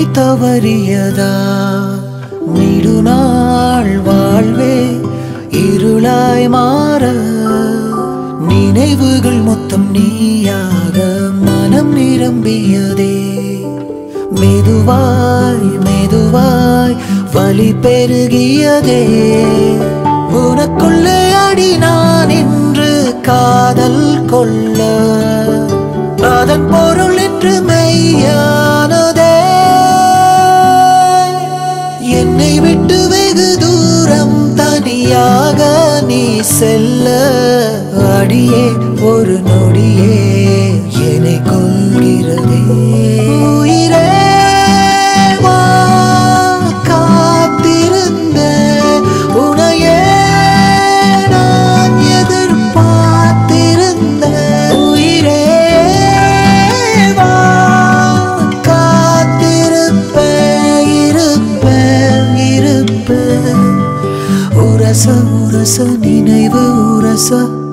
தவறியதா நெடுநாள் வாழ்வே இருளாய் மாற நினைவுகள் மொத்தம் நீயாக மனம் நிரம்பியதே மெதுவாய் மெதுவாய் வலி பெருகியதே உனக்குள்ளே அடி நான் என்று காதல் கொள்ள அதன் பொருள் என்று மெய்யானதே என்னை விட்டு வெகு தூரம் தனியாக நீ செல்ல அடியே ஒரு நொடியே என்னை கொள்கிறதே உயிரே வா காத்திருந்த உனையே நான் எதிர்பார்த்திருந்த உயிரே வா காத்திருப்பேன் இருப்பேன் இருப்பேன் உரச உரச நினைவு உரச